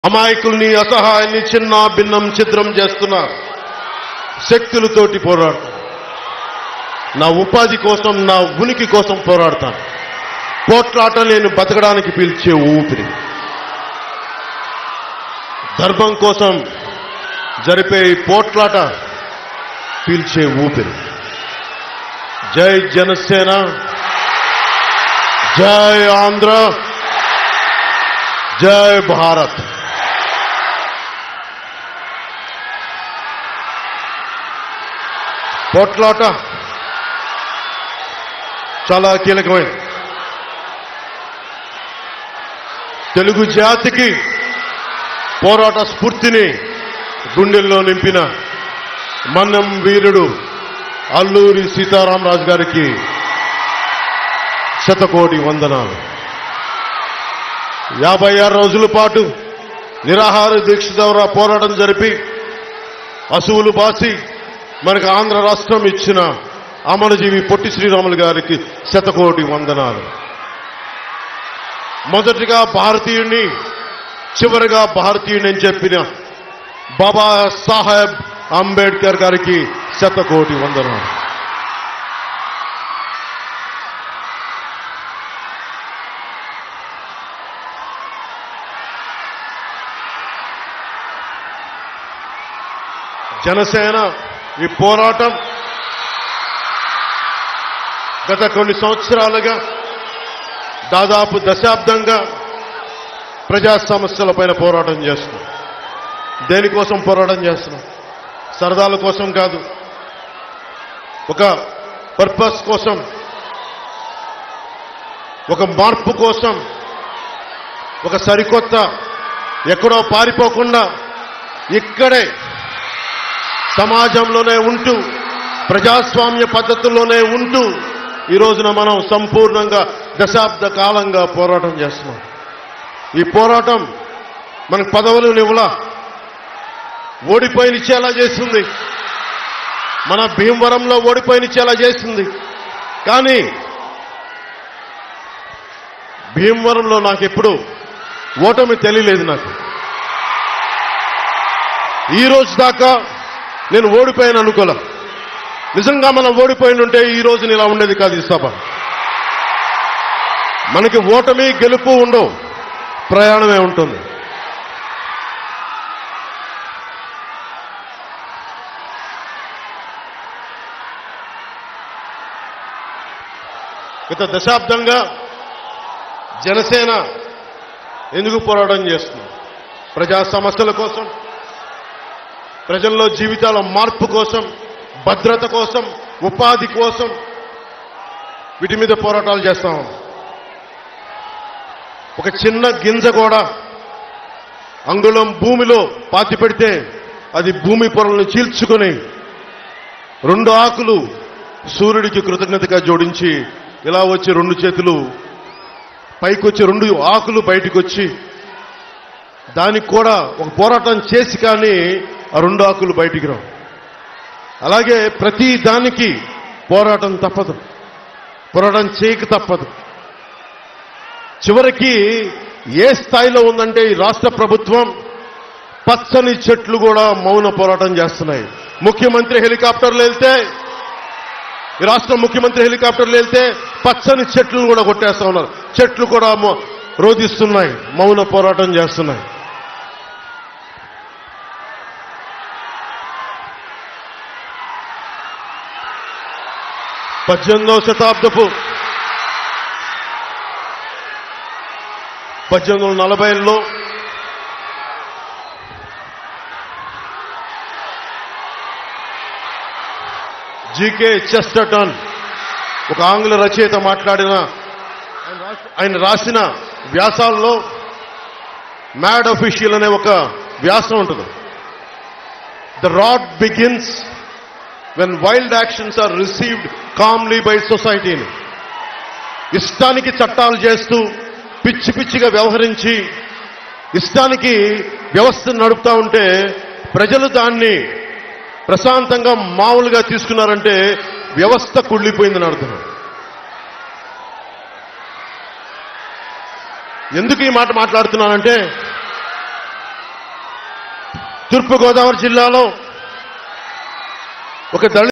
అమాయకుల్ని అసహాయాన్ని చిన్న భిన్నం ఛిద్రం చేస్తున్న శక్తులతోటి పోరాడతాను నా ఉపాధి కోసం నా ఉనికి కోసం పోరాడతాను పోట్లాట నేను బతకడానికి పిలిచే ఊపిరి ధర్మం కోసం జరిపే ఈ పోట్లాట పీల్చే ఊపిరి జై జనసేన జై ఆంధ్ర జై భారత్ పోట్లాట చాలా కీలకమైనది తెలుగు జాతికి పోరాట స్ఫూర్తిని గుండెల్లో నింపిన మన్నం వీరుడు అల్లూరి సీతారామరాజు గారికి శతకోటి వందనాలు యాభై ఆరు రోజుల పాటు నిరాహార దీక్ష ద్వారా పోరాటం జరిపి అసువులు బాసి మనకు ఆంధ్ర రాష్ట్రం ఇచ్చిన అమరజీవి పొట్టి శ్రీరాములు గారికి శతకోటి వందనాలు మొదటిగా భారతీయుణ్ణి చివరిగా భారతీయుని అని చెప్పిన బాబా సాహెబ్ అంబేద్కర్ గారికి శతకోటి వందనాలు జనసేన ఈ పోరాటం గత కొన్ని సంవత్సరాలుగా దాదాపు దశాబ్దంగా ప్రజా సమస్యలపైన పోరాటం చేస్తున్నాం దేనికోసం పోరాటం చేస్తున్నాం సరదాల కోసం కాదు ఒక పర్పస్ కోసం ఒక మార్పు కోసం ఒక సరికొత్త ఎక్కడో పారిపోకుండా ఇక్కడే సమాజంలోనే ఉంటూ ప్రజాస్వామ్య పద్ధతుల్లోనే ఉంటూ ఈ రోజున మనం సంపూర్ణంగా దశాబ్ద కాలంగా పోరాటం చేస్తున్నాం ఈ పోరాటం మనకు పదవులు ఇవ్వలా ఓడిపోయినిచ్చేలా చేస్తుంది మన భీమవరంలో ఓడిపోయినిచ్చేలా చేస్తుంది కానీ భీమవరంలో నాకు ఎప్పుడు ఓటమి తెలియలేదు నాకు ఈ రోజు దాకా నేను ఓడిపోయాను అనుకోలే నిజంగా మనం ఓడిపోయిన ఉంటే ఈ రోజు ఇలా ఉండేది కాదు ఈ సభ మనకి ఓటమి గెలుపు ఉండవు ప్రయాణమే ఉంటుంది గత దశాబ్దంగా జనసేన ఎందుకు పోరాటం చేస్తుంది ప్రజా సమస్యల కోసం ప్రజల్లో జీవితాల మార్పు కోసం భద్రత కోసం ఉపాధి కోసం వీటి మీద పోరాటాలు చేస్తాం ఒక చిన్న గింజ కూడా అంగుళం భూమిలో పాతి పెడితే అది భూమి పొరలను చీల్చుకొని రెండు ఆకులు సూర్యుడికి కృతజ్ఞతగా జోడించి ఇలా వచ్చి రెండు చేతులు పైకొచ్చి రెండు ఆకులు బయటకు వచ్చి దానికి కూడా ఒక పోరాటం చేసి కానీ ఆ రెండు ఆకులు బయటికి రావు అలాగే ప్రతి దానికి పోరాటం తప్పదు పోరాటం చేయక తప్పదు చివరికి ఏ స్థాయిలో ఉందంటే ఈ రాష్ట్ర ప్రభుత్వం పచ్చని చెట్లు కూడా మౌన పోరాటం చేస్తున్నాయి ముఖ్యమంత్రి హెలికాప్టర్లు వెళ్తే ఈ రాష్ట్ర ముఖ్యమంత్రి హెలికాప్టర్లు వెళ్తే పచ్చని చెట్లు కూడా కొట్టేస్తా ఉన్నారు చెట్లు కూడా మొ- రోధిస్తున్నాయి మౌన పోరాటం చేస్తున్నాయి పద్దెనిమిదవ శతాబ్దపు పద్దెనిమిది వందల నలభైలో జీకే చెస్టర్టన్ ఒక ఆంగ్ల రచయిత మాట్లాడిన ఆయన రాసి- ఆయన రాసిన వ్యాసాల్లో మ్యాడ్ అఫీషియల్ అనే ఒక వ్యాసం ఉంటుంది the road begins when wild actions are received calmly by సొసైటీని ఇష్టానికి చట్టాలు చేస్తూ పిచ్చి పిచ్చిగా వ్యవహరించి ఇష్టానికి వ్యవస్థను నడుపుతా ఉంటే ప్రజలు దాన్ని ప్రశాంతంగా మామూలుగా తీసుకున్నారంటే వ్యవస్థ కుళ్ళిపోయిందని అర్థం ఎందుకు ఈ మాట మాట్లాడుతున్నానంటే తూర్పుగోదావరి జిల్లాలో ఒక దళిత